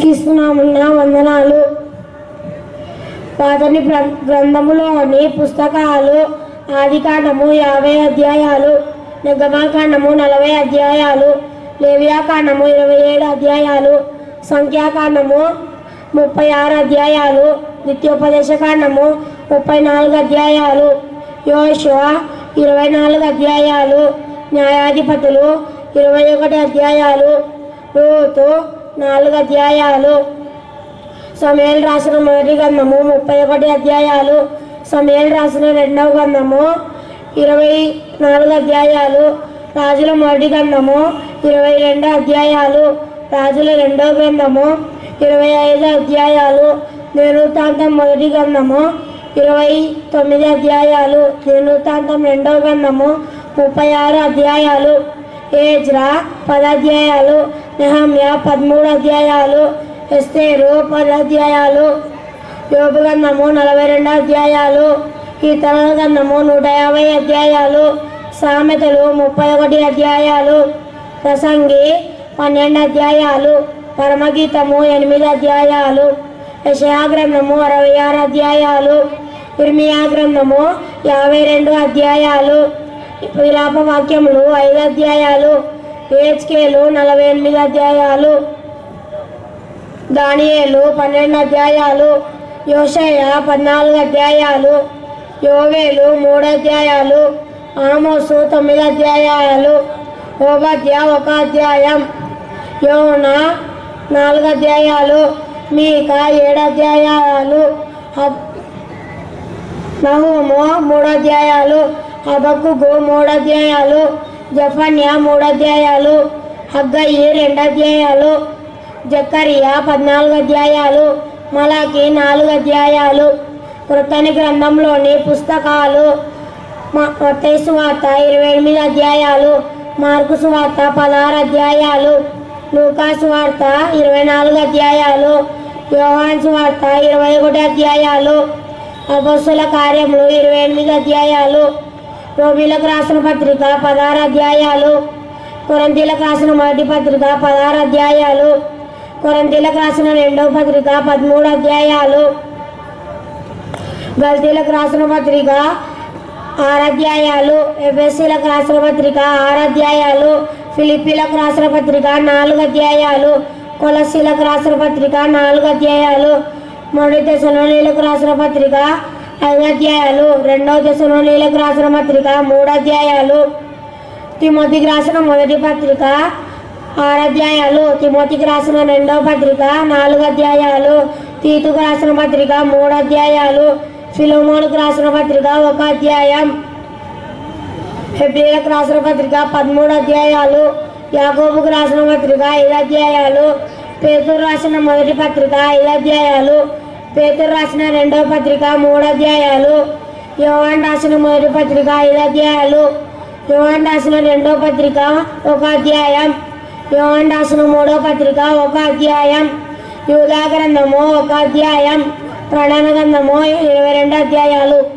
క్రీస్తునామున వందనాలు పాతని గ్రం- గ్రంథములోని పుస్తకాలు ఆదికాండము యాభై అధ్యాయాలు నిర్గమాకాండము నలభై అధ్యాయాలు లేవియాకాండము ఇరవై ఏడు అధ్యాయాలు సంఖ్యాకాండము ముప్పై ఆరు అధ్యాయాలు నిత్యోపదేశకాండము ముప్పై నాలుగు అధ్యాయాలు యోశువ ఇరవై నాలుగు అధ్యాయాలు న్యాయాధిపతులు ఇరవై ఒకటి అధ్యాయాలు రూతు నాలుగు అధ్యాయాలు సమయాలు రాసిన మొదటి గ్రంథము ముప్పై ఒకటి అధ్యాయాలు సమయాలు రాసిన రెండవ గ్రంథము ఇరవై నాలుగు అధ్యాయాలు రాజుల మొదటి గ్రంథము ఇరవై రెండు అధ్యాయాలు రాజుల రెండవ గ్రంథము ఇరవై ఐదు అధ్యాయాలు నిరుతాంతం మొదటి గ్రంథము ఇరవై తొమ్మిది అధ్యాయాలు నిరుతాంతం రెండవ గ్రంథము ముప్పై ఆరు అధ్యాయాలు ఏజ్రా పదాధ్యాయాలు నెహమ్య పదమూడు అధ్యాయాలు ఎస్తేరు పది అధ్యాయాలు యోగు గంధము నలభై రెండు అధ్యాయాలు కీర్తన గంధము నూట యాభై అధ్యాయాలు సామెతలు ముప్పై ఒకటి అధ్యాయాలు ప్రసంగి పన్నెండు అధ్యాయాలు పరమగీతము ఎనిమిది అధ్యాయాలు యశయా గ్రంథము అరవై ఆరు అధ్యాయాలు ఇర్మియా గ్రంథము యాభై రెండు అధ్యాయాలు విలాప వాక్యములు ఐదు అధ్యాయాలు ఏహెచ్కేలు నలభై ఎనిమిది అధ్యాయాలు దానియేలు పన్నెండు అధ్యాయాలు యోషయ పద్నాలుగు అధ్యాయాలు యోవేలు మూడు అధ్యాయాలు ఆమోసు తొమ్మిది అధ్యాయాలు ఓబద్య ఒక అధ్యాయం యోన నాలుగు అధ్యాయాలు మీక ఏడు అధ్యాయాలు హబ్- నహూము మూడు అధ్యాయాలు హబక్కుకు మూడు అధ్యాయాలు జఫన్యా మూడు అధ్యాయాలు హగ్గయి రెండు అధ్యాయాలు జకరియా పద్నాలుగు అధ్యాయాలు మలాకి నాలుగు అధ్యాయాలు కృతని గ్రంథంలోని పుస్తకాలు మత్తయి సువార్త ఇరవై ఎనిమిది అధ్యాయాలు మార్కు సువార్త పదహారు అధ్యాయాలు లూకా సువార్త ఇరవై నాలుగు అధ్యాయాలు యోహాన్ సువార్త ఇరవై ఒకటి అధ్యాయాలు అపస్సుల కార్యములు ఇరవై ఎనిమిది అధ్యాయాలు రోమిలకు రాసిన పత్రిక పదహారు అధ్యాయాలు కొరంతీలకు రాసిన మొదటి పత్రిక పదహారు అధ్యాయాలు కొరంతీలకు రాసిన రెండవ పత్రిక పదమూడు అధ్యాయాలు గల్తీలకు రాసిన పత్రిక ఆరు అధ్యాయాలు ఎఫ్ఎస్సీలకు రాసిన పత్రిక ఆరు అధ్యాయాలు ఫిలిప్పీలకు రాసిన పత్రిక నాలుగు అధ్యాయాలు కొలసీలకు రాసిన పత్రిక నాలుగు అధ్యాయాలు మొదటి దశలోనీలకు రాసిన పత్రిక ఐదు అధ్యాయాలు రెండవ దశలోనీలకు రాసిన పత్రిక మూడు అధ్యాయాలు తిమోతికి రాసిన మొదటి పత్రిక ఆరు అధ్యాయాలు తిమోతికి రాసిన రెండవ పత్రిక నాలుగు అధ్యాయాలు తీతుకు రాసిన పత్రిక మూడు అధ్యాయాలు ఫిలోమోనుకు రాసిన పత్రిక ఒక అధ్యాయం హెబ్రిలకు రాసిన పత్రిక పదమూడు అధ్యాయాలు యాకోబుకు రాసిన పత్రిక ఐదు అధ్యాయాలు పేతురు రాసిన మొదటి పత్రిక ఐదు అధ్యాయాలు పేతురు రాసిన రెండవ పత్రిక మూడు అధ్యాయాలు యోవాన్ రాసిన మొదటి పత్రిక ఐదు అధ్యాయాలు యోవాన్ రాసిన రెండవ పత్రిక ఒక అధ్యాయం యోవాన్ రాసిన మూడవ పత్రిక ఒక అధ్యాయం యూదా గ్రంథము ఒక అధ్యాయం ప్రణాన గ్రంథము ఇరవై రెండు అధ్యాయాలు